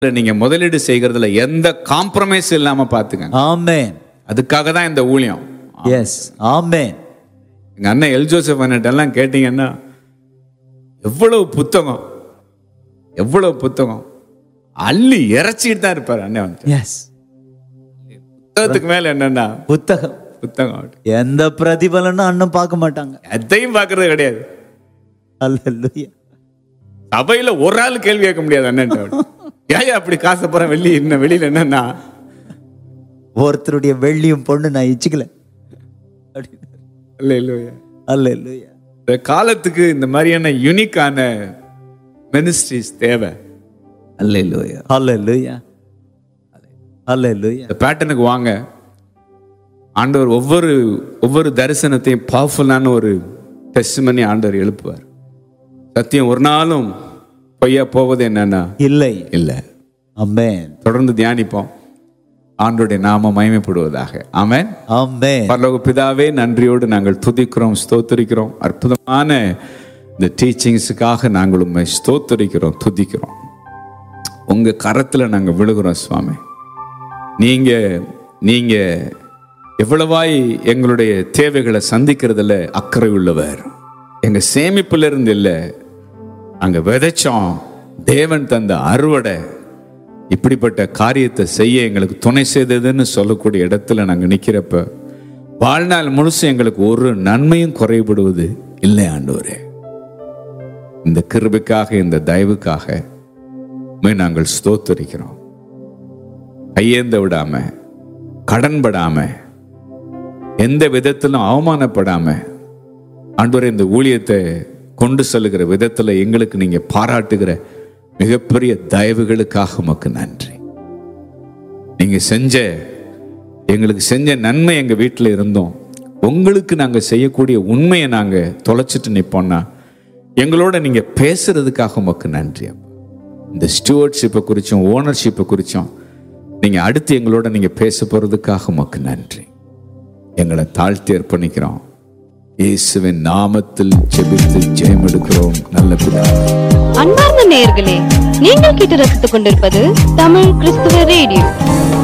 நீங்க முதலீடு செய்கிறதுல எந்த காம்ப்ரமைஸ் இல்லாம பாத்துக்கங்க Amen. அதுக்காக தான் இந்த ஊழியம் Yes. Amen. எங்க அண்ணன் எல் ஜோசப் எல்லாம் கேட்டீங்கன்னா எவ்வளவு புத்தகம் எவ்வளவு புத்தகம் அள்ளி இறைச்சிட்டு தான் இருப்பார் அண்ணன் வந்து Yes. புத்தகத்துக்கு மேல என்னன்னா புத்தகம் புத்தகம் எந்த பிரதிபலனும் அண்ணன் பார்க்க மாட்டாங்க எதையும் பார்க்கறது கிடையாது அல்லேலூயா சபையில ஒரு ஆள் கேள்வி கேட்க முடியாது அண்ணன் ஏன் அப்படி காசை போற வெளி என்ன வெளியில என்னன்னா ஒருத்தருடைய வெள்ளியும் பொண்ணு நான் இச்சுக்கல இல்ல இல்லையா அல்லேலூயா இந்த காலத்துக்கு இந்த மாதிரியான யூனிக்கான மினிஸ்ட்ரிஸ் தேவை அல்லேலூயா அல்லேலூயா அல்லேலூயா இந்த பேட்டர்னுக்கு வாங்க ஆண்டவர் ஒவ்வொரு ஒவ்வொரு தரிசனத்தையும் பவர்ஃபுல்லான ஒரு டெஸ்ட் பண்ணி ஆண்டவர் எழுப்புவார் சத்தியம் ஒரு நாளும் பொய்யா போவது என்னன்னா இல்லை இல்லை அமேன் தொடர்ந்து தியானிப்போம் ஆண்டோடைய நாம மகிமைப்படுவதாக ஆமென் அமேன் பரலோக பிதாவே நன்றியோடு நாங்கள் துதிக்கிறோம் ஸ்தோத்தரிக்கிறோம் அற்புதமான இந்த டீச்சிங்ஸுக்காக நாங்கள் உண்மை ஸ்தோத்தரிக்கிறோம் துதிக்கிறோம் உங்க கரத்துல நாங்கள் விழுகிறோம் சுவாமி நீங்க நீங்க எவ்வளவாய் எங்களுடைய தேவைகளை சந்திக்கிறதுல அக்கறை உள்ளவர் எங்க சேமிப்புல இருந்து இல்லை அங்க விதைச்சோம் தேவன் தந்த அறுவடை இப்படிப்பட்ட காரியத்தை செய்ய எங்களுக்கு துணை செய்ததுன்னு சொல்லக்கூடிய இடத்துல நாங்க நிக்கிறப்ப வாழ்நாள் முழுசும் எங்களுக்கு ஒரு நன்மையும் குறைபடுவது இல்லை ஆண்டவரே இந்த கிருபைக்காக இந்த தயவுக்காக உம்மை நாங்கள் ஸ்தோத்தரிக்கிறோம் கையேந்த விடாம கடன்படாம எந்த விதத்திலும் அவமானப்படாம ஆண்டவரே இந்த ஊழியத்தை கொண்டு செல்லுகிற விதத்துல எங்களுக்கு நீங்க பாராட்டுகிற மிகப்பெரிய தயவுகளுக்காக உமக்கு நன்றி நீங்க செஞ்ச எங்களுக்கு செஞ்ச நன்மை எங்க வீட்டில் இருந்தோம் உங்களுக்கு நாங்க செய்யக்கூடிய உண்மையை நாங்க தொலைச்சிட்டு நிப்போம்னா எங்களோட நீங்க பேசுறதுக்காக உமக்கு நன்றி அப்பா இந்த ஸ்டூவர்ட்ஷிப்பை குறிச்சும் ஓனர்ஷிப்பை குறிச்சும் நீங்க அடுத்து எங்களோட நீங்க பேச போறதுக்காக உமக்கு நன்றி எங்களை தாழ்த்தி அர்ப்பணிக்கிறோம் இயேசுவின் நாமத்தில் ஜெபித்து ஜெயம் எடுக்கிறோம் நல்ல பிதாவே அன்பார்ந்த நேயர்களே நீங்கள் கேட்டு ரசித்துக் கொண்டிருப்பது தமிழ் கிறிஸ்துவ ரேடியோ